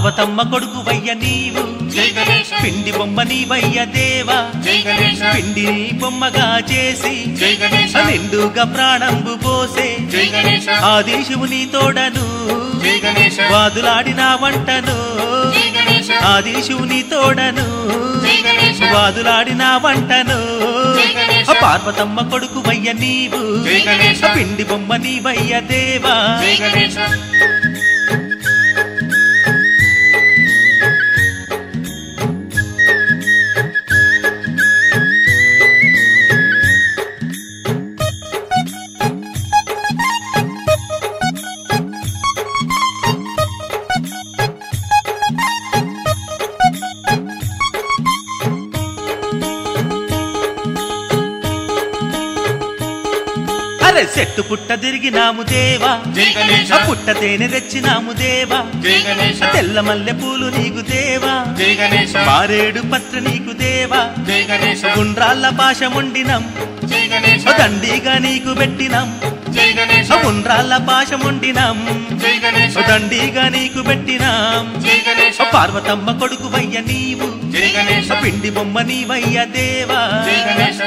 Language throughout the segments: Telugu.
పార్వతమ్మ కొడుకు వయ్య నీవు జై గణేశ పిండి బొమ్మ నీవయ్య దేవా జై గణేశ పిండిని బొమ్మగా చేసి జై గణేశ నిండుగా ప్రాణంబు పోసే జై గణేశ ఆది శివుని తోడను జై గణేశ వాదులాడిన వంటను జై గణేశ ఆది శివుని తోడను జై గణేశ వాదులాడిన వంటను జై గణేశ. పార్వతమ్మ కొడుకు వయ్య నీవు జై గణేశ. పిండి బొమ్మ నీవయ్య దేవా జై గణేశ అరే చెట్టు పుట్ట తిరిగినాము దేవా జై గణేశ ఆ పుట్ట తేనె తెచ్చినాము దేవా జై గణేశ తెల్ల మల్లె పూలు నీకు దేవా జై గణేశ మారేడు పత్ర నీకు దేవా జై గణేశ గుండ్రాళ్ళ పాశ ముండినం జై గణేశ దండిగా నీకు పెట్టినాం జై గణేశ గుండ్రాళ్ళ పాశ ముండినం జై గణేశ దండిగా నీకు పెట్టినాం జై గణేశ పార్వతమ్మ కొడుకు వయ్య నీవు జై గణేశ పిండి బొమ్మ నీవయ్య దేవా జై గణేశ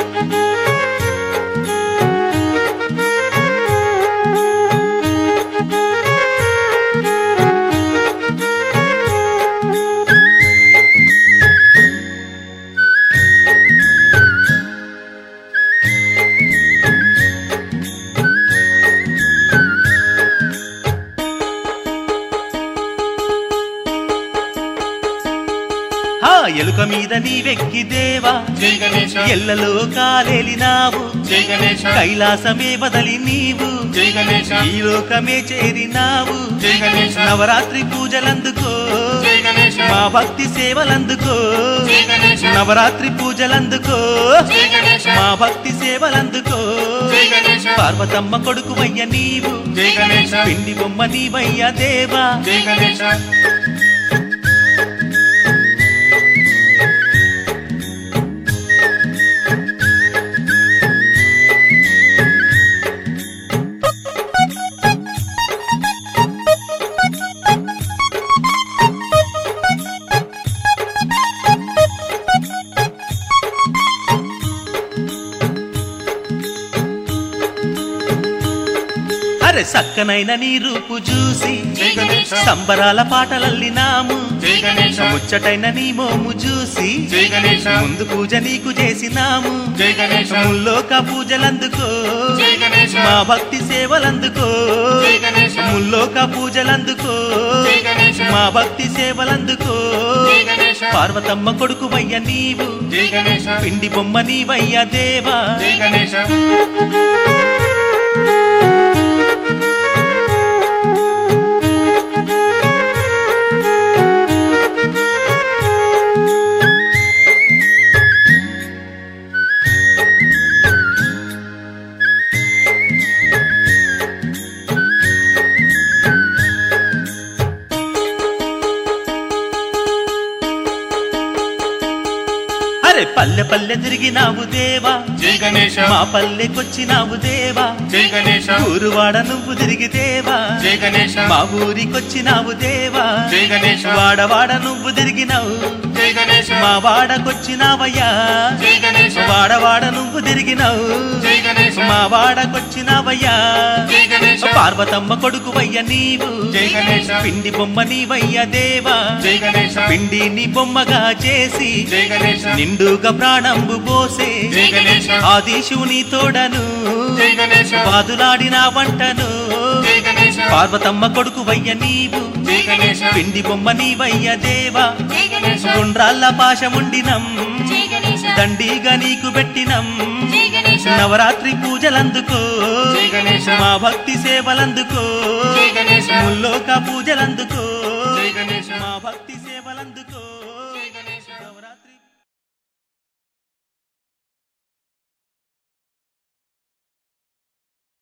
ఆ ఎలుక మీద నీవెక్కి దేవా జై గణేశ ఎల్లలో కాలేలినావు జై గణేశ కైలాసమే బదలి నీవు జై గణేశ ఈ లోకమే చేరినావు జై గణేశ నవరాత్రి పూజలందుకో జై గణేశ మా భక్తి సేవలందుకో జై గణేశ నవరాత్రి పూజలందుకో జై గణేశ మా భక్తి సేవలందుకో జై గణేశ పార్వతమ్మ కొడుకు వయ్య నీవు జై గణేశ పిండి బొమ్మ నీవయ్య దేవా జై గణేశ అరే సక్కనైన నీ రూపు చూసి జై గణేశ సంబరాల పాటలల్లినాము జై గణేశ ముచ్చటైన నీ మోము చూసి జై గణేశ ముందు పూజ నీకు చేసినాము జై గణేశ ముల్లోక పూజలందుకో జై గణేశ మా భక్తి సేవలందుకో జై గణేశ ముల్లోక పూజలందుకో జై గణేశ మా భక్తి సేవలందుకో జై గణేశ పార్వతమ్మ కొడుకు వయ్య నీవు జై గణేశ పిండి బొమ్మ నీవయ్య దేవా జై గణేశ అరే పల్లె పల్లె తిరిగినావు దేవా జై గణేశ మా పల్లెకొచ్చినావు దేవా జై గణేశ ఊరువాడ నువ్వు తిరిగి దేవా జై గణేశ మా ఊరికొచ్చినావు దేవా జై గణేశ వాడవాడ నువ్వు తిరిగినావు జై గణేశ మా వాడకొచ్చినావయ్యా జై గణేశ వాడవాడ నువ్వు తిరిగినావు జై గణేశ మా వాడకొచ్చినావయ్యా జై గణేశ పార్వతమ్మ కొడుకు వయ్య నీవు జై గణేశ పిండి బొమ్మ నీవయ్య దేవా జై గణేశ పిండిని బొమ్మగా చేసి జై గణేశ నిండుగా ప్రాణంబు పోసే జై గణేశ ఆది శివుని తోడను జై గణేశ వాదులాడిన వంటను జై గణేశ పార్వతమ్మ కొడుకు వయ్య నీవు జై గణేశ పిండి బొమ్మ నీవయ్య దేవా జై గణేశ గుండ్రాళ్ళ పాశముండినం జై గణేశ దండిగా నీకు పెట్టినం జై గణేశ నవరాత్రి పూజలందుకో జై గణేశ మా భక్తి సేవలందుకో జై గణేశ ముల్లోక పూజలందుకో జై గణేశ మా భక్తి